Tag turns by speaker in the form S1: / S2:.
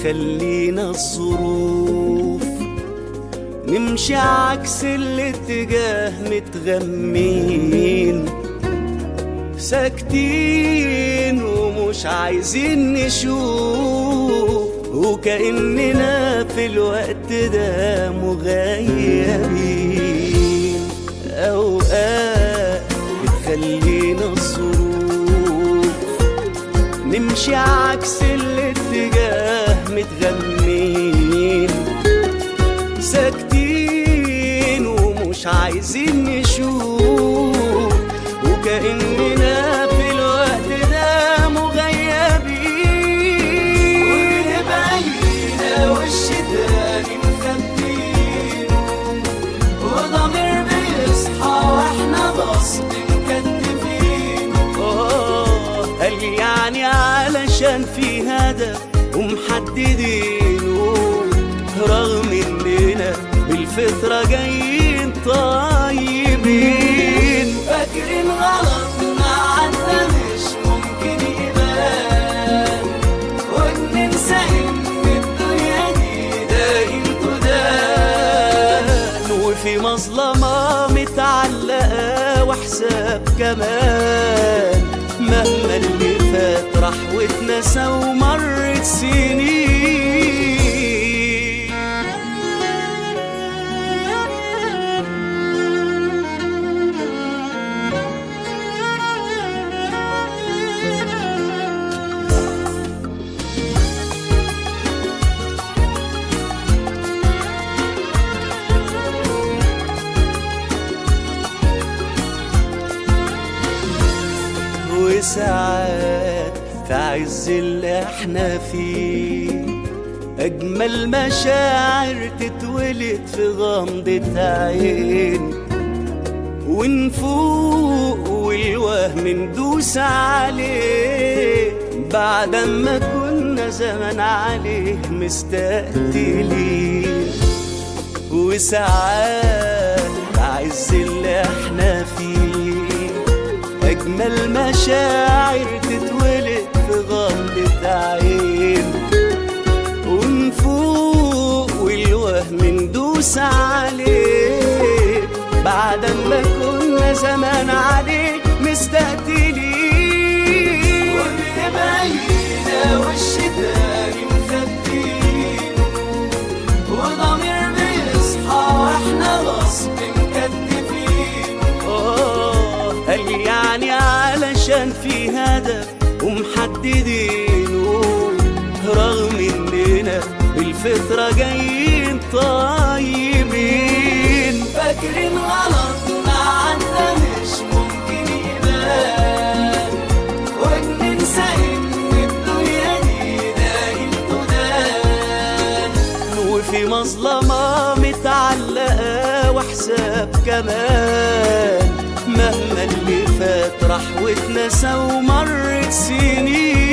S1: بتخلينا الظروف نمشي عكس الاتجاه متغمين ساكتين ومش عايزين نشوف وكأننا في الوقت ده مغيبين أوقات بتخلينا الظروف نمشي عكس الاتجاه متغمين ساكتين ومش عايزين نشوف وكأننا في الوقت ده مغيبين ونبقى لينا وش تاني مخبينه وضمير بيصحى واحنا غصب مكتفينه آه، قال يعني علشان في هدف ومحددينه رغم اننا بالفطرة جايين طيبين فاكرين غلطنا عنا مش ممكن يبان وننسى ان الدنيا دي دايم تدان وفي مظلمة متعلقة وحساب كمان مهما اللي فات راح واتنسى ومرت سنين وساعات في عز اللي احنا فيه أجمل مشاعر تتولد في غمضة عين ونفوق والوهم ندوس عليه بعد ما كنا زمان عليه مستقتلين وساعات في عز اللي احنا فيه أجمل مشاعر تتولد في غمضة عين ونفوق والوهم ندوس عليه بعد ما كنا زمان عليه مستقتلين ونبقى لينا وش تاني مخبينه وضمير بيصحى واحنا غصب مكتفينه آه قال يعني علشان في هدف ومحددينه رغم اننا بالفطرة جايين طيبين فاكرين غلطنا عنا مش ممكن يبان وننسى ان الدنيا دي دايم تدان وفي مظلمة متعلقة وحساب كمان مهما اللي فات راح واتنسى ومرت سنين